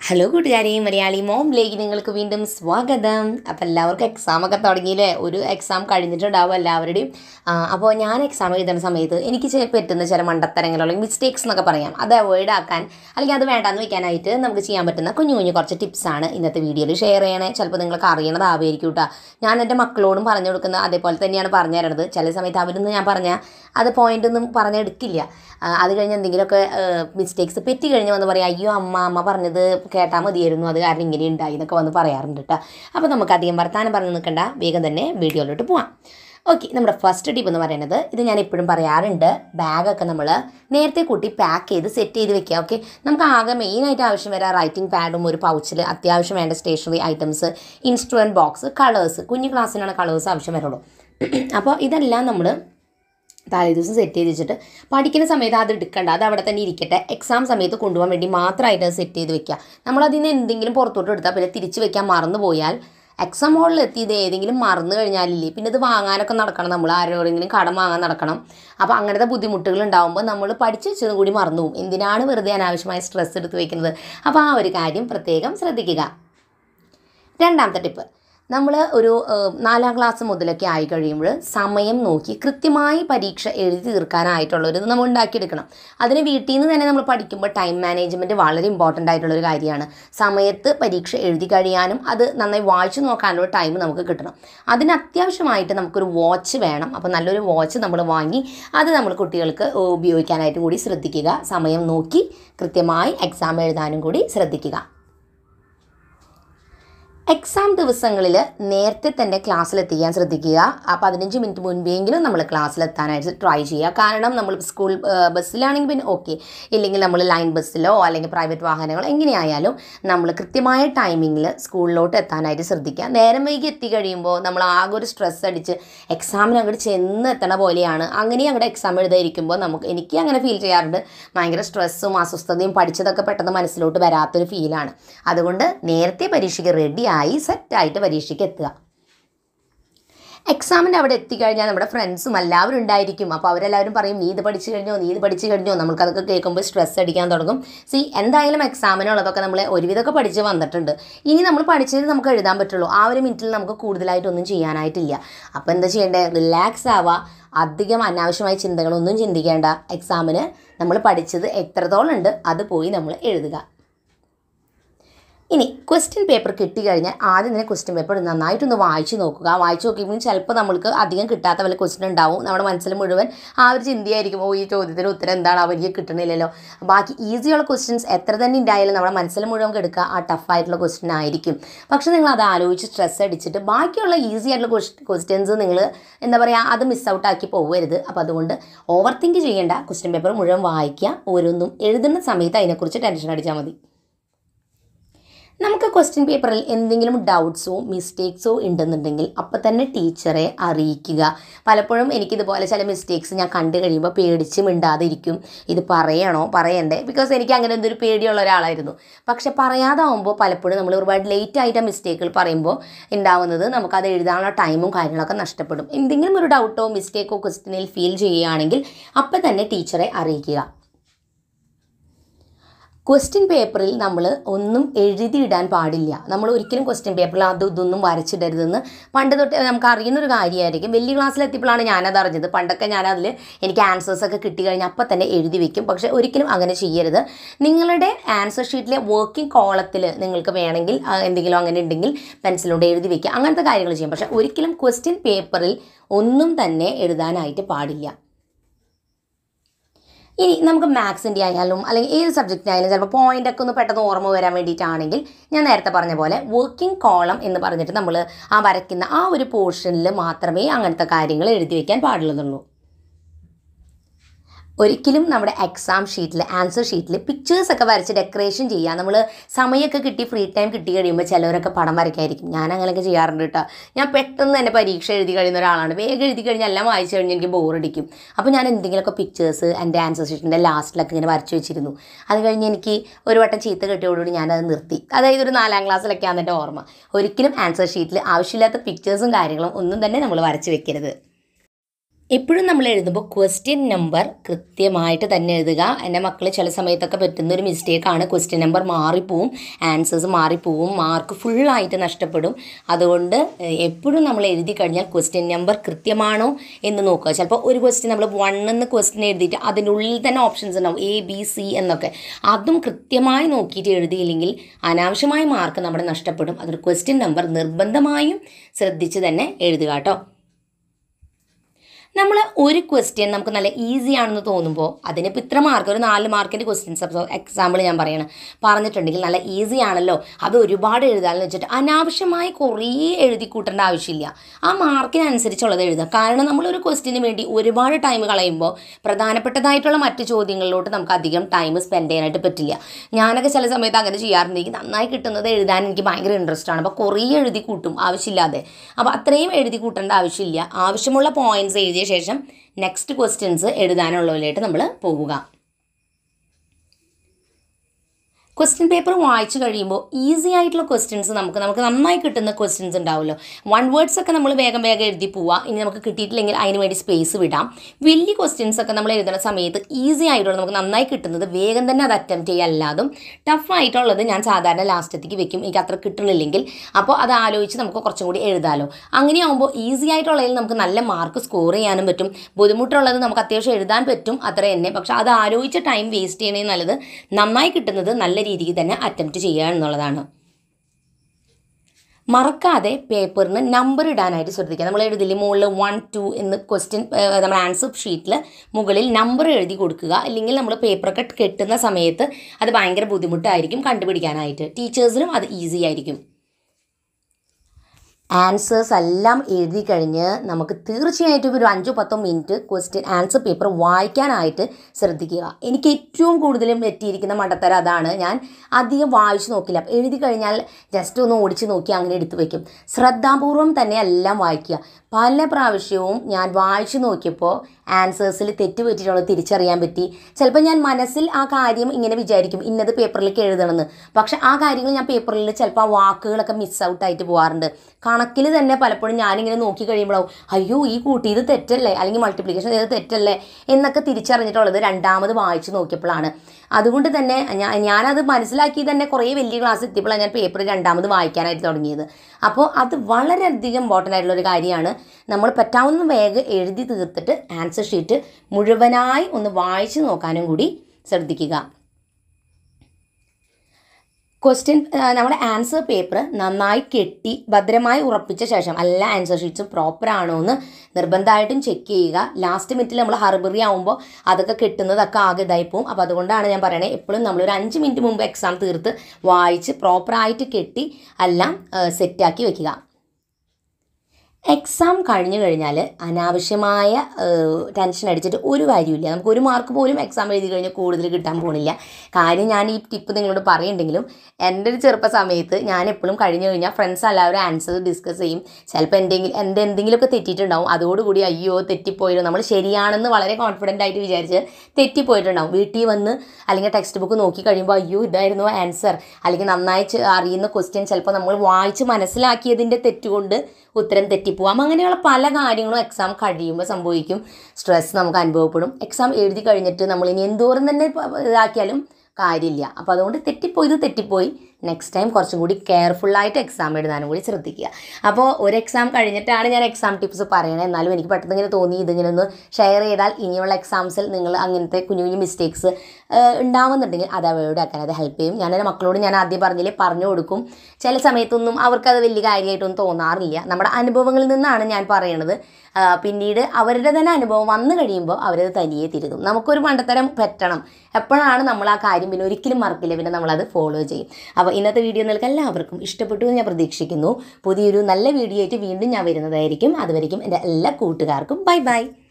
hello കൂട്ടുകാരെ മലയാളി മോംലേക്ക് നിങ്ങൾക്ക് വീണ്ടും സ്വാഗതം അപ്പോൾ എല്ലാവർക്കും എക്സാം ഒക്കെ തുടങ്ങിയില്ലേ ഒരു എക്സാം കഴിഞ്ഞിട്ടുണ്ടാവും എല്ലാവരുടെയും ആ, അപ്പോൾ ഞാൻ എക്സാം എഴുതുന്ന സമയത്ത് എനിക്ക് ചെ- പറ്റുന്ന ചില മണ്ടത്തരങ്ങളോ അല്ലെങ്കിൽ മിസ്റ്റേക്സ് എന്നൊക്കെ പറയാം അത് അവോയ്ഡ് ആക്കാൻ അല്ലെങ്കിൽ അത് വേണ്ടാന്ന് വെക്കാനായിട്ട് നമുക്ക് ചെയ്യാൻ പറ്റുന്ന കുഞ്ഞു കുഞ്ഞു കുറച്ച് ടിപ്സാണ് ഇന്നത്തെ വീഡിയോയിൽ ഷെയർ ചെയ്യണേ ചിലപ്പോൾ നിങ്ങൾക്ക് അറിയണതാവുമായിരിക്കും കേട്ടോ ഞാൻ എൻ്റെ മക്കളോടും പറഞ്ഞു കൊടുക്കുന്ന അതേപോലെ തന്നെയാണ് പറഞ്ഞു തരുന്നത് ചില സമയത്ത് അവരൊന്നും ഞാൻ പറഞ്ഞാൽ അത് പോയിന്റ് ഒന്നും പറഞ്ഞെടുക്കില്ല ആ, അത് കഴിഞ്ഞ് എന്തെങ്കിലുമൊക്കെ മിസ്റ്റേക്സ് പറ്റി കഴിഞ്ഞ് വന്ന് പറയാം അയ്യോ അമ്മ അമ്മ പറഞ്ഞത് കേട്ടാൽ മതിയായിരുന്നു അത് കാരണം ഇങ്ങനെ ഉണ്ടായി എന്നൊക്കെ വന്ന് പറയാറുണ്ട് കേട്ടോ അപ്പോൾ നമുക്ക് അധികം വർത്താനം പറഞ്ഞു നിൽക്കണ്ട വേഗം തന്നെ വീഡിയോയിലോട്ട് പോവാം ഓക്കെ നമ്മുടെ ഫസ്റ്റ് ടിപ്പ് എന്ന് പറയുന്നത് ഇത് ഞാൻ എപ്പോഴും പറയാറുണ്ട് ബാഗൊക്കെ നമ്മൾ നേരത്തെ കൂട്ടി പാക്ക് ചെയ്ത് സെറ്റ് ചെയ്ത് വെക്കുക ഓക്കെ നമുക്ക് ആകെ മെയിനായിട്ട് ആവശ്യം വരാം റൈറ്റിംഗ് പാഡും ഒരു പൗച്ചിൽ അത്യാവശ്യം വേണ്ട stationery items instrument box colours കുഞ്ഞു ക്ലാസ്സിനാണ് കളേഴ്സ് ആവശ്യം വരുള്ളൂ അപ്പോൾ ഇതെല്ലാം നമ്മൾ തലേ ദിവസം സെറ്റ് ചെയ്ത് വെച്ചിട്ട് പഠിക്കുന്ന സമയത്ത് അത് എടുക്കണ്ട അത് അവിടെ തന്നെ ഇരിക്കട്ടെ എക്സാം സമയത്ത് കൊണ്ടുപോകാൻ വേണ്ടി മാത്രമായിട്ട് അത് സെറ്റ് ചെയ്ത് വെക്കുക നമ്മളതിൽ നിന്ന് എന്തെങ്കിലും പുറത്തോട്ട് എടുത്താൽ പിന്നെ തിരിച്ച് വെക്കാൻ മറന്നു പോയാൽ എക്സാം ഹോളിൽ എത്തി ഇത് ഏതെങ്കിലും മറന്നു കഴിഞ്ഞാലില്ലേ പിന്നെ ഇത് വാങ്ങാനൊക്കെ നടക്കണം നമ്മൾ ആരോടെങ്കിലും കടം വാങ്ങാൻ നടക്കണം അപ്പോൾ അങ്ങനത്തെ ബുദ്ധിമുട്ടുകൾ ഉണ്ടാകുമ്പോൾ നമ്മൾ പഠിച്ചു വെച്ചതും കൂടി മറന്നു പോകും എന്തിനാണ് വെറുതെ അനാവശ്യമായ സ്ട്രെസ് എടുത്ത് വെക്കുന്നത് അപ്പോൾ ആ ഒരു കാര്യം പ്രത്യേകം ശ്രദ്ധിക്കുക രണ്ടാമത്തെ ടിപ്പ് നമ്മൾ ഒരു ഏഹ്, നാലാം ക്ലാസ് മുതലൊക്കെ ആയി കഴിയുമ്പോൾ സമയം നോക്കി കൃത്യമായി പരീക്ഷ എഴുതി തീർക്കാനായിട്ടുള്ളൊരു ഇത് നമ്മൾ ഉണ്ടാക്കിയെടുക്കണം അതിന് വീട്ടിൽ നിന്ന് തന്നെ നമ്മൾ പഠിക്കുമ്പോൾ ടൈം മാനേജ്മെൻറ്റ് വളരെ ഇമ്പോർട്ടൻ്റ് ആയിട്ടുള്ളൊരു കാര്യമാണ് സമയത്ത് പരീക്ഷ എഴുതി കഴിയാനും അത് നന്നായി വായിച്ചു നോക്കാനുള്ള ടൈം നമുക്ക് കിട്ടണം അതിന് അത്യാവശ്യമായിട്ട് നമുക്കൊരു വാച്ച് വേണം അപ്പോൾ നല്ലൊരു വാച്ച് നമ്മൾ വാങ്ങി അത് നമ്മൾ കുട്ടികൾക്ക് ഉപയോഗിക്കാനായിട്ട് കൂടി ശ്രദ്ധിക്കുക സമയം നോക്കി കൃത്യമായി എക്സാം എഴുതാനും കൂടി ശ്രദ്ധിക്കുക എക്സാം ദിവസങ്ങളിൽ നേരത്തെ തന്നെ ക്ലാസ്സിലെത്തിക്കാൻ ശ്രദ്ധിക്കുക ആ പതിനഞ്ച് മിനിറ്റ് മുൻപെങ്കിലും നമ്മൾ ക്ലാസ്സിലെത്താനായിട്ട് ട്രൈ ചെയ്യുക കാരണം നമ്മൾ സ്കൂൾ ആ, ബസ്സിലാണെങ്കിൽ പിന്നെ ഓക്കെ ഇല്ലെങ്കിൽ നമ്മൾ ലൈൻ ബസ്സിലോ അല്ലെങ്കിൽ പ്രൈവറ്റ് വാഹനങ്ങളോ എങ്ങനെയായാലും നമ്മൾ കൃത്യമായ ടൈമിങ്ങിൽ സ്കൂളിലോട്ട് എത്താനായിട്ട് ശ്രദ്ധിക്കുക നേരം വൈകി എത്തി കഴിയുമ്പോൾ നമ്മൾ ആകെ ഒരു സ്ട്രെസ് അടിച്ച് എക്സാമിന് അങ്ങോട്ട് ചെന്ന് എത്തണ പോലെയാണ് അങ്ങനെ അങ്ങോട്ട് എക്സാം എഴുതാതിരിക്കുമ്പോൾ നമുക്ക് എനിക്ക് അങ്ങനെ ഫീൽ ചെയ്യാറുണ്ട് ഭയങ്കര സ്ട്രെസ്സും അസ്വസ്ഥതയും പഠിച്ചതൊക്കെ പെട്ടെന്ന് മനസ്സിലോട്ട് വരാത്തൊരു ഫീലാണ് അതുകൊണ്ട് നേരത്തെ പരീക്ഷയ്ക്ക് റെഡിയായി സെറ്റായിട്ട് പരീക്ഷയ്ക്ക് എത്തുക എക്സാമിൻ്റെ അവിടെ എത്തിക്കഴിഞ്ഞാൽ നമ്മുടെ ഫ്രണ്ട്സും എല്ലാവരും ഉണ്ടായിരിക്കും അപ്പോൾ അവരെല്ലാവരും പറയും നീ ഇത് പഠിച്ചു കഴിഞ്ഞോ നീ ഇത് പഠിച്ചു കഴിഞ്ഞോ നമുക്കതൊക്കെ കേൾക്കുമ്പോൾ സ്ട്രെസ് അടിക്കാൻ തുടങ്ങും സി എന്തായാലും എക്സാമിനുള്ളതൊക്കെ നമ്മൾ ഒരുവിധമൊക്കെ പഠിച്ച് വന്നിട്ടുണ്ട് ഇനി നമ്മൾ പഠിച്ചത് നമുക്ക് എഴുതാൻ പറ്റുള്ളൂ ആ ഒരു മിനിറ്റിൽ നമുക്ക് കൂടുതലായിട്ടൊന്നും ചെയ്യാനായിട്ടില്ല അപ്പോൾ എന്താ ചെയ്യേണ്ടത് റിലാക്സ് ആവുക അധികം അനാവശ്യമായ ചിന്തകളൊന്നും ചിന്തിക്കേണ്ട എക്സാമിന് നമ്മൾ പഠിച്ചത് എത്രത്തോളം ഉണ്ട് അത് പോയി നമ്മൾ എഴുതുക ഇനി ക്വസ്റ്റ്യൻ പേപ്പർ കിട്ടിക്കഴിഞ്ഞാൽ ആദ്യം തന്നെ ക്വസ്റ്റ്യൻ പേപ്പർ നന്നായിട്ടൊന്ന് വായിച്ച് നോക്കുക വായിച്ച് നോക്കിയപ്പോൾ ചിലപ്പോൾ നമ്മൾക്ക് അധികം കിട്ടാത്ത വല്ല ക്വസ്റ്റ്യൻ ഉണ്ടാവും നമ്മുടെ മനസ്സിൽ മുഴുവൻ ആ ഒരു ചിന്തയായിരിക്കും ഓ ഈ ചോദ്യത്തിന് ഉത്തരം എന്താണ് അവർക്ക് കിട്ടണില്ലല്ലോ ബാക്കി ഈസിയുള്ള ക്വസ്റ്റ്യൻസ് എത്ര തന്നെ ഉണ്ടായാലും നമ്മുടെ മനസ്സിൽ മുഴുവൻ കിടക്കുക ആ ടഫായിട്ടുള്ള ക്വസ്റ്റ്യൻ ആയിരിക്കും പക്ഷേ നിങ്ങൾ അത് ആലോചിച്ച് സ്ട്രെസ് അടിച്ചിട്ട് ബാക്കിയുള്ള ഈസി ആയിട്ടുള്ള ക്വസ്റ്റ്യൻസ് നിങ്ങൾ എന്താ പറയുക അത് മിസ് ഔട്ട് ആക്കി പോകരുത് അപ്പോൾ അതുകൊണ്ട് ഓവർ തിങ്ക് ചെയ്യേണ്ട ക്വസ്റ്റ്യൻ പേപ്പർ മുഴുവൻ വായിക്കുക ഓരോന്നും എഴുതുന്ന സമയത്ത് അതിനെക്കുറിച്ച് ടെൻഷൻ അടിച്ചാൽ മതി നമുക്ക് ക്വസ്റ്റ്യൻ പേപ്പറിൽ എന്തെങ്കിലും ഡൗട്ട്സോ മിസ്റ്റേക്സോ ഉണ്ടെന്നുണ്ടെങ്കിൽ അപ്പം തന്നെ ടീച്ചറെ അറിയിക്കുക പലപ്പോഴും എനിക്കിതുപോലെ ചില മിസ്റ്റേക്സ് ഞാൻ കണ്ടു കഴിയുമ്പോൾ പേടിച്ച് മിണ്ടാതെ ഇരിക്കും ഇത് പറയണോ പറയണ്ടേ ബിക്കോസ് എനിക്ക് അങ്ങനെ എന്തൊരു പേടിയുള്ള ഒരാളായിരുന്നു പക്ഷെ പറയാതാവുമ്പോൾ പലപ്പോഴും നമ്മൾ ഒരുപാട് ലേറ്റ് ആയിട്ട് മിസ്റ്റേക്കുകൾ പറയുമ്പോൾ ഉണ്ടാവുന്നത് നമുക്കത് എഴുതാനുള്ള ടൈമും കാര്യങ്ങളൊക്കെ നഷ്ടപ്പെടും എന്തെങ്കിലും ഒരു ഡൗട്ടോ മിസ്റ്റേക്കോ ക്വസ്റ്റ്യനിൽ ഫീൽ ചെയ്യുകയാണെങ്കിൽ അപ്പം തന്നെ ടീച്ചറെ അറിയിക്കുക ക്വസ്റ്റ്യൻ പേപ്പറിൽ നമ്മൾ ഒന്നും എഴുതിയിടാൻ പാടില്ല നമ്മൾ ഒരിക്കലും ക്വസ്റ്റ്യൻ പേപ്പറിൽ അതും ഇതൊന്നും വരച്ചിടരുതെന്ന് പണ്ട് തൊട്ട് നമുക്ക് അറിയുന്നൊരു കാര്യമായിരിക്കും വലിയ ക്ലാസ്സിലെത്തിയപ്പോഴാണ് ഞാനത് അറിഞ്ഞത് പണ്ടൊക്കെ ഞാനതിൽ എനിക്ക് ആൻസേഴ്സ് ഒക്കെ കിട്ടി കഴിഞ്ഞാൽ അപ്പം തന്നെ എഴുതി വെക്കും പക്ഷേ ഒരിക്കലും അങ്ങനെ ചെയ്യരുത് നിങ്ങളുടെ ആൻസർ ഷീറ്റിലെ വർക്കിംഗ് കോളത്തിൽ നിങ്ങൾക്ക് വേണമെങ്കിൽ ആ, എന്തെങ്കിലും അങ്ങനെ ഉണ്ടെങ്കിൽ പെൻസിലുകൊണ്ട് എഴുതി വെക്കുക അങ്ങനത്തെ കാര്യങ്ങൾ ചെയ്യും പക്ഷേ ഒരിക്കലും ക്വസ്റ്റ്യൻ പേപ്പറിൽ ഒന്നും തന്നെ എഴുതാനായിട്ട് പാടില്ല ഇനി നമുക്ക് മാത്സിൻ്റെ ആയാലും അല്ലെങ്കിൽ ഏത് സബ്ജക്റ്റ് ആയാലും ചിലപ്പോൾ പോയിന്റ് ഒക്കെ ഒന്ന് പെട്ടെന്ന് ഓർമ്മ വരാൻ വേണ്ടിയിട്ടാണെങ്കിൽ ഞാൻ നേരത്തെ പറഞ്ഞ പോലെ വർക്കിംഗ് കോളം എന്ന് പറഞ്ഞിട്ട് നമ്മൾ ആ വരയ്ക്കുന്ന ആ ഒരു പോർഷനിൽ മാത്രമേ അങ്ങനത്തെ കാര്യങ്ങൾ എഴുതി വയ്ക്കാൻ പാടുള്ളതുള്ളൂ ഒരിക്കലും നമ്മുടെ എക്സാം ഷീറ്റിൽ ആൻസർ ഷീറ്റിൽ പിക്ചേഴ്സ് ഒക്കെ വരച്ച് ഡെക്കറേഷൻ ചെയ്യുക നമ്മൾ സമയമൊക്കെ കിട്ടി ഫ്രീ ടൈം കിട്ടി കഴിയുമ്പോൾ ചിലവരൊക്കെ പടം വരയ്ക്കായിരിക്കും ഞാൻ അങ്ങനെയൊക്കെ ചെയ്യാറുണ്ട് കേട്ടോ ഞാൻ പെട്ടെന്ന് തന്നെ പരീക്ഷ എഴുതി കഴിയുന്ന ഒരാളാണ് വേഗം എഴുതി കഴിഞ്ഞാൽ എല്ലാം വായിച്ചു കഴിഞ്ഞാൽ എനിക്ക് ബോറടിക്കും അപ്പോൾ ഞാൻ എന്തെങ്കിലുമൊക്കെ പിക്ചേഴ്സ് എൻ്റെ ആൻസർ ഷീറ്റിൻ്റെ ലാസ്റ്റിലൊക്കെ ഇങ്ങനെ വരച്ച് വെച്ചിരുന്നു അത് കഴിഞ്ഞ് എനിക്ക് ഒരു വട്ടം ചീത്ത കിട്ടിയോടുകൂടി ഞാനത് നിർത്തി അതായത് ഒരു നാലാം ക്ലാസ്സിലൊക്കെയാണ് എൻ്റെ ഓർമ്മ ഒരിക്കലും ആൻസർ ഷീറ്റിൽ ആവശ്യമില്ലാത്ത പിക്ചേഴ്സും കാര്യങ്ങളും ഒന്നും തന്നെ നമ്മൾ വരച്ച് വെക്കരുത് എപ്പോഴും നമ്മൾ എഴുതുമ്പോൾ ക്വസ്റ്റ്യൻ നമ്പർ കൃത്യമായിട്ട് തന്നെ എഴുതുക എൻ്റെ മക്കൾ ചില സമയത്തൊക്കെ പറ്റുന്ന ഒരു മിസ്റ്റേക്കാണ് ക്വസ്റ്റ്യൻ നമ്പർ മാറിപ്പോവും ആൻസേഴ്സ് മാറിപ്പോവും മാർക്ക് ഫുള്ളായിട്ട് നഷ്ടപ്പെടും അതുകൊണ്ട് ഏഹ്, എപ്പോഴും നമ്മൾ എഴുതി കഴിഞ്ഞാൽ ക്വസ്റ്റ്യൻ നമ്പർ കൃത്യമാണോ എന്ന് നോക്കുക ചിലപ്പോൾ ഒരു ക്വസ്റ്റ്യൻ നമ്മൾ വൺ എന്ന് ക്വസ്റ്റ്യൻ എഴുതിയിട്ട് അതിൻ്റെ ഉള്ളിൽ തന്നെ ഓപ്ഷൻസ് ഉണ്ടാവും എ ബി സി എന്നൊക്കെ അതും കൃത്യമായി നോക്കിയിട്ട് എഴുതിയില്ലെങ്കിൽ അനാവശ്യമായ മാർക്ക് നമ്മുടെ നഷ്ടപ്പെടും അതൊരു ക്വസ്റ്റ്യൻ നമ്പർ നിർബന്ധമായും ശ്രദ്ധിച്ച് തന്നെ എഴുതുക കേട്ടോ നമ്മൾ ഒരു ക്വസ്റ്റ്യൻ നമുക്ക് നല്ല ഈസി ആണെന്ന് തോന്നുമ്പോൾ അതിനിപ്പോൾ ഇത്ര മാർക്ക് ഒരു നാല് മാർക്കിൻ്റെ ക്വസ്റ്റ്യൻസ് അപ്പോൾ എക്സാമ്പിൾ ഞാൻ പറയണം പറഞ്ഞിട്ടുണ്ടെങ്കിൽ നല്ല ഈസി ആണല്ലോ അത് ഒരുപാട് എഴുതാമെന്ന് വെച്ചിട്ട് അനാവശ്യമായി കുറേ എഴുതി കൂട്ടേണ്ട ആവശ്യമില്ല ആ മാർക്കിനനുസരിച്ചുള്ളത് എഴുതുക കാരണം നമ്മളൊരു ക്വസ്റ്റ്യന് വേണ്ടി ഒരുപാട് ടൈം കളയുമ്പോൾ പ്രധാനപ്പെട്ടതായിട്ടുള്ള മറ്റ് ചോദ്യങ്ങളിലോട്ട് നമുക്ക് അധികം ടൈം സ്പെൻഡ് ചെയ്യാനായിട്ട് പറ്റില്ല ഞാനൊക്കെ ചില സമയത്ത് അങ്ങനെ ചെയ്യാറുണ്ട് എനിക്ക് നന്നായി കിട്ടുന്നത് എഴുതാൻ എനിക്ക് ഭയങ്കര ഇൻട്രസ്റ്റ് ആണ് അപ്പോൾ കുറേ എഴുതി കൂട്ടും ആവശ്യമില്ലാതെ അപ്പോൾ അത്രയും എഴുതി കൂട്ടേണ്ട ആവശ്യമില്ല ആവശ്യമുള്ള പോയിന്റ്സ് എഴുതിയ ശേഷം നെക്സ്റ്റ് ക്വസ്റ്റ്യൻസ് എഴുതാനുള്ളതിലായിട്ട് നമ്മൾ പോവുക ക്വസ്റ്റ്യൻ പേപ്പർ വായിച്ചു കഴിയുമ്പോൾ ഈസി ആയിട്ടുള്ള ക്വസ്റ്റ്യൻസ് നമുക്ക് നമുക്ക് നന്നായി കിട്ടുന്ന ക്വസ്റ്റ്യൻസ് ഉണ്ടാവുമല്ലോ വൺ വേർഡ്സ് ഒക്കെ നമ്മൾ വേഗം വേഗം എഴുതി പോവുക ഇനി നമുക്ക് കിട്ടിയിട്ടില്ലെങ്കിൽ അതിന് വേണ്ടി സ്പേസ് വിടാം വലിയ ക്വസ്റ്റ്യൻസ് ഒക്കെ നമ്മൾ എഴുതുന്ന സമയത്ത് ഈസി ആയിട്ടുള്ള നമുക്ക് നന്നായി കിട്ടുന്നത് വേഗം തന്നെ അത് അറ്റംപ്റ്റ് ചെയ്യുക അല്ലാതും ടഫ് ആയിട്ടുള്ളത് ഞാൻ സാധാരണ ലാസ്റ്റത്തേക്ക് വെക്കും എനിക്ക് അത്ര കിട്ടണില്ലെങ്കിൽ അപ്പോൾ അത് ആലോചിച്ച് നമുക്ക് കുറച്ചും കൂടി എഴുതാമല്ലോ അങ്ങനെയാകുമ്പോൾ ഈസി ആയിട്ടുള്ളതിൽ നമുക്ക് നല്ല മാർക്ക് സ്കോർ ചെയ്യാനും പറ്റും ബുദ്ധിമുട്ടുള്ളത് നമുക്ക് അത്യാവശ്യം എഴുതാൻ പറ്റും അത്ര തന്നെ പക്ഷെ അത് ആലോചിച്ച് ടൈം വേസ്റ്റ് ചെയ്യണേ നല്ലത് നന്നായി കിട്ടുന്നത് നല്ല രീതിക്ക് തന്നെ അറ്റംപ്റ്റ് ചെയ്യുക എന്നുള്ളതാണ് മറക്കാതെ പേപ്പറിന് നമ്പർ ഇടാനായിട്ട് ശ്രദ്ധിക്കുക നമ്മൾ എഴുതില്ലേ മുകളിൽ വൺ ടു എന്ന് ക്വസ്റ്റ്യൻ നമ്മൾ ആൻസർ ഷീറ്റിൽ മുകളിൽ നമ്പർ എഴുതി കൊടുക്കുക അല്ലെങ്കിൽ നമ്മൾ പേപ്പറൊക്കെ കെട്ടുന്ന സമയത്ത് അത് ഭയങ്കര ബുദ്ധിമുട്ടായിരിക്കും കണ്ടുപിടിക്കാനായിട്ട് ടീച്ചേഴ്സിനും അത് ഈസി ആയിരിക്കും ആൻസേഴ്സ് എല്ലാം എഴുതി കഴിഞ്ഞ് നമുക്ക് തീർച്ചയായിട്ടും ഒരു അഞ്ചോ പത്തോ മിനിറ്റ് ക്വസ്റ്റ്യൻ ആൻസർ പേപ്പർ വായിക്കാനായിട്ട് ശ്രദ്ധിക്കുക എനിക്ക് ഏറ്റവും കൂടുതലും പറ്റിയിരിക്കുന്ന മണ്ടത്തരം അതാണ് ഞാൻ അധികം വായിച്ചു നോക്കില്ല എഴുതി കഴിഞ്ഞാൽ ജസ്റ്റ് ഒന്ന് ഓടിച്ച് നോക്കി അങ്ങനെ എടുത്തു വയ്ക്കും ശ്രദ്ധാപൂർവം തന്നെ എല്ലാം വായിക്കുക പല പ്രാവശ്യവും ഞാൻ വായിച്ചു നോക്കിയപ്പോൾ ആൻസേഴ്സിൽ തെറ്റ് പറ്റിയിട്ടുള്ളത് തിരിച്ചറിയാൻ പറ്റി ചിലപ്പോൾ ഞാൻ മനസ്സിൽ ആ കാര്യം ഇങ്ങനെ വിചാരിക്കും ഇന്നത് പേപ്പറിലേക്ക് എഴുതണമെന്ന് പക്ഷെ ആ കാര്യങ്ങൾ ഞാൻ പേപ്പറിൽ ചിലപ്പോൾ ആ വാക്കുകളൊക്കെ മിസ് ഔട്ട് ആയിട്ട് പോകാറുണ്ട് കണക്കിൽ തന്നെ പലപ്പോഴും ഞാനിങ്ങനെ നോക്കി കഴിയുമ്പോഴാവും അയ്യോ ഈ കൂട്ടിയത് തെറ്റല്ലേ അല്ലെങ്കിൽ മൾട്ടിപ്ലിക്കേഷൻ ചെയ്തത് തെറ്റല്ലേ എന്നൊക്കെ തിരിച്ചറിഞ്ഞിട്ടുള്ളത് രണ്ടാമത് വായിച്ചു നോക്കിയപ്പോഴാണ് അതുകൊണ്ട് തന്നെ ഞാൻ ഞാനത് മനസ്സിലാക്കി തന്നെ കുറേ വലിയ ക്ലാസ് എത്തിയപ്പോഴാണ് ഞാൻ പേപ്പർ രണ്ടാമത് വായിക്കാനായിട്ട് തുടങ്ങിയത് അപ്പോൾ അത് വളരെയധികം ഇമ്പോർട്ടൻ്റ് ആയിട്ടുള്ള ഒരു കാര്യമാണ് നമ്മൾ പറ്റാവുന്ന വേഗം എഴുതി തീർത്തിട്ട് ആൻസർ ഷീറ്റ് മുഴുവനായി ഒന്ന് വായിച്ച് നോക്കാനും കൂടി ശ്രദ്ധിക്കുക ക്വസ്റ്റ്യൻ നമ്മുടെ ആൻസർ പേപ്പർ നന്നായി കെട്ടി ഭദ്രമായി ഉറപ്പിച്ച ശേഷം എല്ലാ ആൻസർ ഷീറ്റ്സും പ്രോപ്പർ ആണോ എന്ന് നിർബന്ധമായിട്ടും ചെക്ക് ചെയ്യുക ലാസ്റ്റ് മിനിറ്റിൽ നമ്മൾ ഹർബറി ആകുമ്പോൾ അതൊക്കെ കെട്ടുന്നതൊക്കെ ആകെ ഇതായി പോകും അപ്പോൾ അതുകൊണ്ടാണ് ഞാൻ പറയണത് എപ്പോഴും നമ്മൾ ഒരു അഞ്ച് മിനിറ്റ് മുമ്പ് എക്സാം തീർത്ത് വായിച്ച് പ്രോപ്പറായിട്ട് കെട്ടി എല്ലാം സെറ്റാക്കി വെക്കുക എക്സാം കഴിഞ്ഞു കഴിഞ്ഞാൽ അനാവശ്യമായ ടെൻഷൻ അടിച്ചിട്ട് ഒരു കാര്യമില്ല നമുക്ക് ഒരു മാർക്ക് പോലും എക്സാം എഴുതി കഴിഞ്ഞാൽ കൂടുതൽ കിട്ടാൻ പോണില്ല കാര്യം ഞാൻ ഈ ടിപ്പ് നിങ്ങളോട് പറയുന്നുണ്ടെങ്കിലും എൻ്റെ ഒരു ചെറുപ്പ സമയത്ത് ഞാൻ എപ്പോഴും കഴിഞ്ഞു കഴിഞ്ഞാൽ ഫ്രണ്ട്സ് എല്ലാവരും ആൻസർ ഡിസ്കസ് ചെയ്യും ചിലപ്പോൾ എന്തെങ്കിലും എൻ്റെ എന്തെങ്കിലുമൊക്കെ തെറ്റിയിട്ടുണ്ടാവും അതോടുകൂടി അയ്യോ തെറ്റിപ്പോയിരുന്നു നമ്മൾ ശരിയാണെന്ന് വളരെ കോൺഫിഡൻ്റ് ആയിട്ട് വിചാരിച്ച് തെറ്റിപ്പോയിട്ടുണ്ടാവും വീട്ടിൽ വന്ന് അല്ലെങ്കിൽ ടെക്സ്റ്റ് ബുക്ക് നോക്കി കഴിയുമ്പോൾ അയ്യോ ഇതായിരുന്നു ആൻസർ അല്ലെങ്കിൽ നന്നായി ചെ- അറിയുന്ന ക്വസ്റ്റ്യൻ ചിലപ്പോൾ നമ്മൾ വായിച്ച് മനസ്സിലാക്കിയതിൻ്റെ തെറ്റുകൊണ്ട് ഉത്തരം തെറ്റിപ്പോവാം അങ്ങനെയുള്ള പല കാര്യങ്ങളും എക്സാം കഴിയുമ്പോൾ സംഭവിക്കും സ്ട്രെസ് നമുക്ക് അനുഭവപ്പെടും എക്സാം എഴുതി കഴിഞ്ഞിട്ട് നമ്മൾ ഇനി എന്തോരം തന്നെ പ- ഇതാക്കിയാലും കാര്യമില്ല അപ്പോൾ അതുകൊണ്ട് തെറ്റിപ്പോയത് തെറ്റിപ്പോയി നെക്സ്റ്റ് ടൈം കുറച്ചും കൂടി കെയർഫുള്ളായിട്ട് എക്സാം എഴുതാനും കൂടി ശ്രദ്ധിക്കുക അപ്പോൾ ഒരു എക്സാം കഴിഞ്ഞിട്ടാണ് ഞാൻ എക്സാം ടിപ്സ് പറയണത് എന്നാലും എനിക്ക് പെട്ടെന്ന് ഇങ്ങനെ തോന്നി ഇതിങ്ങനെ ഒന്ന് ഷെയർ ചെയ്താൽ ഇനിയുള്ള എക്സാംസിൽ നിങ്ങൾ അങ്ങനത്തെ കുഞ്ഞു കുഞ്ഞു മിസ്റ്റേക്സ് ഉണ്ടാവുന്നുണ്ടെങ്കിൽ അത് അവോയ്ഡ് ആക്കാൻ അത് ഹെൽപ്പ് ചെയ്യും ഞാൻ എൻ്റെ മക്കളോട് ഞാൻ ആദ്യം പറഞ്ഞില്ലേ പറഞ്ഞു കൊടുക്കും ചില സമയത്തൊന്നും അവർക്കത് വലിയ കാര്യമായിട്ടൊന്നും തോന്നാറില്ല നമ്മുടെ അനുഭവങ്ങളിൽ നിന്നാണ് ഞാൻ പറയണത് ആ, പിന്നീട് അവരുടെ തന്നെ അനുഭവം വന്നു കഴിയുമ്പോൾ അവരത് തനിയെ തിരുതും നമുക്കൊരു മണ്ടത്തരം പറ്റണം എപ്പോഴാണ് നമ്മൾ ആ കാര്യം പിന്നെ ഒരിക്കലും മറക്കില്ല പിന്നെ നമ്മളത് ഫോളോ ചെയ്യും അപ്പോൾ ഇന്നത്തെ വീഡിയോ നിങ്ങൾക്ക് എല്ലാവർക്കും ഇഷ്ടപ്പെട്ടു എന്ന് ഞാൻ പ്രതീക്ഷിക്കുന്നു പുതിയൊരു നല്ല വീഡിയോ ആയിട്ട് വീണ്ടും ഞാൻ വരുന്നതായിരിക്കും അതുവരെയും എൻ്റെ എല്ലാ കൂട്ടുകാർക്കും ബൈ ബൈ